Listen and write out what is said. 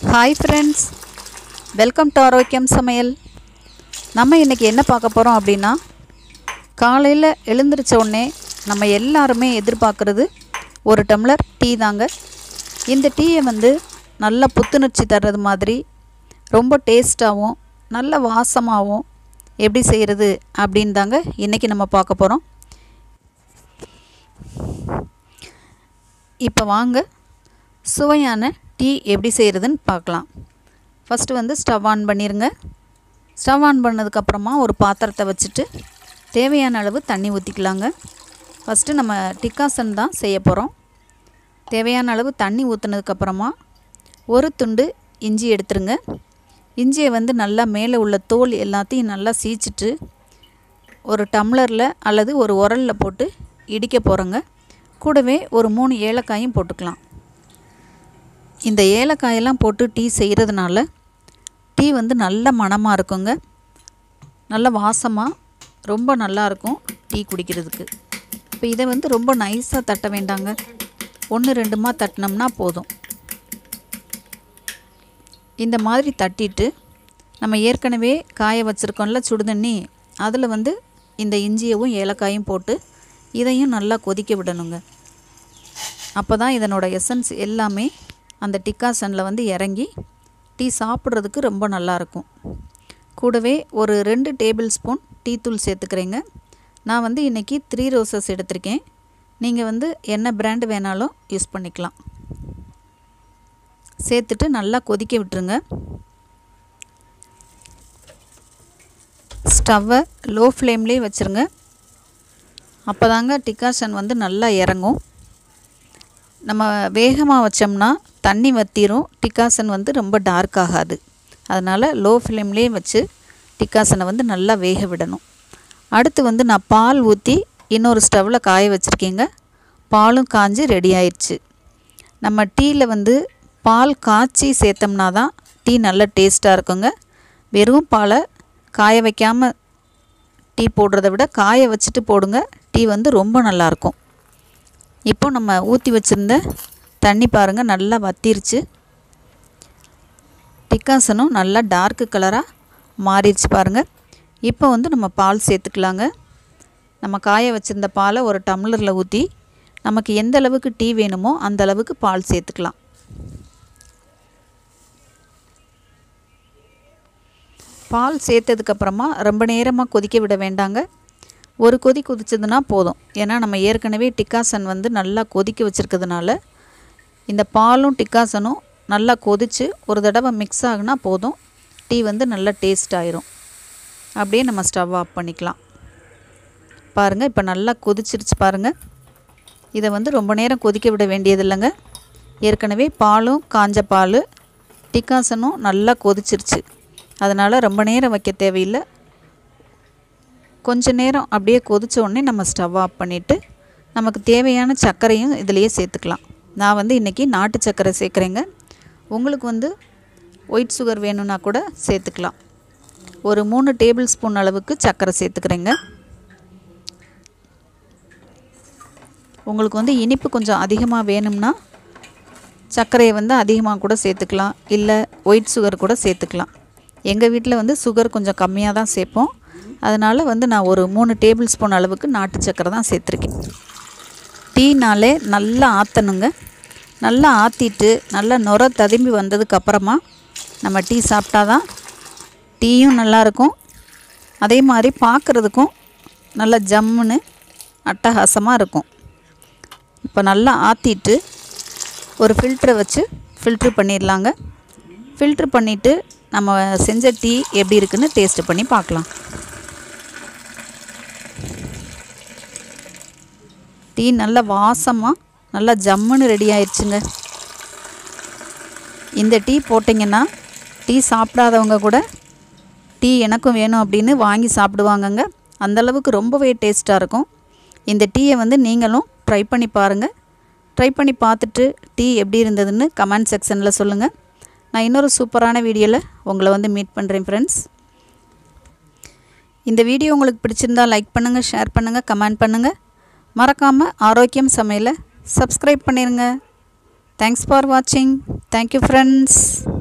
hi friends welcome to ஆரோக்கியம் சமையல் நம்ம இன்றைக்கி என்ன பார்க்க போகிறோம் அப்படின்னா காலையில் எழுந்திரிச்ச உடனே நம்ம எல்லாருமே எதிர்பார்க்குறது ஒரு டம்ளர் டீ தாங்க இந்த டீயை வந்து நல்ல புத்துணர்ச்சி தர்றது மாதிரி ரொம்ப டேஸ்ட்டாகவும் நல்ல வாசமாகவும் எப்படி செய்கிறது அப்படின்னு தாங்க இன்றைக்கி நம்ம பார்க்க போகிறோம் இப்போ வாங்க சுவையான டீ எப்படி செய்கிறதுன்னு பார்க்கலாம் ஃபஸ்ட்டு வந்து ஸ்டவ் ஆன் பண்ணிடுங்க ஸ்டவ் ஆன் பண்ணதுக்கப்புறமா ஒரு பாத்திரத்தை வச்சுட்டு தேவையான அளவு தண்ணி ஊற்றிக்கலாங்க ஃபஸ்ட்டு நம்ம டிக்காசன் தான் செய்ய போகிறோம் தேவையான அளவு தண்ணி ஊற்றுனதுக்கப்புறமா ஒரு துண்டு இஞ்சி எடுத்துருங்க இஞ்சியை வந்து நல்லா மேலே உள்ள தோல் எல்லாத்தையும் நல்லா சீச்சிட்டு ஒரு டம்ளரில் அல்லது ஒரு உரலில் போட்டு இடிக்க போகிறோங்க கூடவே ஒரு மூணு ஏலக்காயும் போட்டுக்கலாம் இந்த ஏலக்காயெல்லாம் போட்டு டீ செய்கிறதுனால டீ வந்து நல்ல மணமாக இருக்குங்க நல்ல வாசமாக ரொம்ப நல்லாயிருக்கும் டீ குடிக்கிறதுக்கு இப்போ இதை வந்து ரொம்ப நைஸாக தட்ட வேண்டாங்க ஒன்று ரெண்டுமா தட்டினோம்னா போதும் இந்த மாதிரி தட்டிட்டு நம்ம ஏற்கனவே காய வச்சுருக்கோம்ல சுடுதண்ணி அதில் வந்து இந்த இஞ்சியவும் ஏலக்காயும் போட்டு இதையும் நல்லா கொதிக்க விடணுங்க அப்போ தான் இதனோட எசன்ஸ் எல்லாமே அந்த டிக்காசனில் வந்து இறங்கி டீ சாப்பிட்றதுக்கு ரொம்ப நல்லாயிருக்கும் கூடவே ஒரு ரெண்டு டேபிள் ஸ்பூன் டீ தூள் சேர்த்துக்கிறேங்க நான் வந்து இன்றைக்கி த்ரீ ரோசஸ் எடுத்திருக்கேன் நீங்கள் வந்து என்ன பிராண்டு வேணாலும் யூஸ் பண்ணிக்கலாம் சேர்த்துட்டு நல்லா கொதிக்க விட்டுருங்க ஸ்டவ்வை லோ ஃப்ளேம்லேயே வச்சுருங்க அப்போ தாங்க டிக்காஷன் வந்து நல்லா இறங்கும் நம்ம வேகமாக வச்சோம்னா தண்ணி வத்திரும் டிக்காசன் வந்து ரொம்ப டார்க் ஆகாது அதனால் லோ ஃப்ளேம்லேயே வச்சு டிக்காசனை வந்து நல்லா வேக விடணும் அடுத்து வந்து நான் பால் ஊற்றி இன்னொரு ஸ்டவ்வில் காய வச்சுருக்கேங்க பாலும் காஞ்சி ரெடி ஆயிடுச்சு நம்ம டீயில் வந்து பால் காய்ச்சி சேர்த்தோம்னா தான் டீ நல்ல டேஸ்ட்டாக இருக்குங்க வெறும் பாலை காய வைக்காமல் டீ போடுறத விட காய வச்சுட்டு போடுங்க டீ வந்து ரொம்ப நல்லாயிருக்கும் இப்போ நம்ம ஊற்றி வச்சுருந்த தண்ணி பாருங்கள் நல்லா வத்திருச்சு டிக்காசனும் நல்லா டார்க்கு கலராக மாறிடுச்சு பாருங்கள் இப்போ வந்து நம்ம பால் சேர்த்துக்கலாங்க நம்ம காய வச்சுருந்த பாலை ஒரு டம்ளரில் ஊற்றி நமக்கு எந்த அளவுக்கு டீ வேணுமோ அந்த அளவுக்கு பால் சேர்த்துக்கலாம் பால் சேர்த்ததுக்கப்புறமா ரொம்ப நேரமாக கொதிக்க விட வேண்டாங்க ஒரு கொதி கொதிச்சதுன்னா போதும் ஏன்னா நம்ம ஏற்கனவே டிக்காசன் வந்து நல்லா கொதிக்க வச்சுருக்கிறதுனால இந்த பாலும் டிக்காசனும் நல்லா கொதித்து ஒரு தடவை மிக்ஸ் ஆகுனா போதும் டீ வந்து நல்லா டேஸ்ட் ஆயிரும் அப்படியே நம்ம ஸ்டவ் ஆஃப் பண்ணிக்கலாம் பாருங்கள் இப்போ நல்லா கொதிச்சிருச்சு பாருங்கள் இதை வந்து ரொம்ப நேரம் கொதிக்க விட வேண்டியது இல்லைங்க ஏற்கனவே பாலும் காஞ்ச பால் டிக்காசனும் நல்லா கொதிச்சிருச்சு அதனால் ரொம்ப நேரம் வைக்க தேவையில்லை கொஞ்ச நேரம் அப்படியே கொதிச்ச உடனே நம்ம ஸ்டவ் ஆஃப் பண்ணிவிட்டு நமக்கு தேவையான சர்க்கரையும் இதிலையே சேர்த்துக்கலாம் நான் வந்து இன்றைக்கி நாட்டு சர்க்கரை சேர்க்குறேங்க உங்களுக்கு வந்து ஒயிட் சுகர் வேணும்னா கூட சேர்த்துக்கலாம் ஒரு மூணு டேபிள் ஸ்பூன் அளவுக்கு சர்க்கரை சேர்த்துக்கிறேங்க உங்களுக்கு வந்து இனிப்பு கொஞ்சம் அதிகமாக வேணும்னா சர்க்கரையை வந்து அதிகமாக கூட சேர்த்துக்கலாம் இல்லை ஒயிட் சுகர் கூட சேர்த்துக்கலாம் எங்கள் வீட்டில் வந்து சுகர் கொஞ்சம் கம்மியாக தான் சேர்ப்போம் அதனால் வந்து நான் ஒரு மூணு டேபிள் ஸ்பூன் அளவுக்கு நாட்டு சக்கரை தான் சேர்த்துருக்கேன் டீனாலே நல்லா ஆற்றணுங்க நல்லா ஆற்றிட்டு நல்லா நுர ததும்பி வந்ததுக்கப்புறமா நம்ம டீ சாப்பிட்டா தான் டீயும் நல்லாயிருக்கும் அதே மாதிரி பார்க்குறதுக்கும் நல்லா ஜம்முன்னு அட்டகாசமாக இருக்கும் இப்போ நல்லா ஆற்றிட்டு ஒரு ஃபில்டரை வச்சு ஃபில்ட்ரு பண்ணிடலாங்க ஃபில்ட்ரு பண்ணிவிட்டு நம்ம செஞ்ச டீ எப்படி இருக்குன்னு டேஸ்ட்டு பண்ணி பார்க்கலாம் டீ நல்ல வாசமாக நல்லா ஜம்முன்னு ரெடி ஆயிடுச்சுங்க இந்த டீ போட்டிங்கன்னா டீ சாப்பிடாதவங்க கூட டீ எனக்கும் வேணும் அப்படின்னு வாங்கி சாப்பிடுவாங்கங்க அந்தளவுக்கு ரொம்பவே டேஸ்ட்டாக இருக்கும் இந்த டீயை வந்து நீங்களும் ட்ரை பண்ணி பாருங்கள் ட்ரை பண்ணி பார்த்துட்டு டீ எப்படி இருந்ததுன்னு கமெண்ட் செக்ஷனில் சொல்லுங்கள் நான் இன்னொரு சூப்பரான வீடியோவில் உங்களை வந்து மீட் பண்ணுறேன் ஃப்ரெண்ட்ஸ் இந்த வீடியோ உங்களுக்கு பிடிச்சிருந்தா லைக் பண்ணுங்கள் ஷேர் பண்ணுங்கள் கமெண்ட் பண்ணுங்கள் மறக்காமல் ஆரோக்கியம் சமையலை சப்ஸ்கிரைப் பண்ணிடுங்க தேங்க்ஸ் ஃபார் வாட்சிங் தேங்க்யூ ஃப்ரெண்ட்ஸ்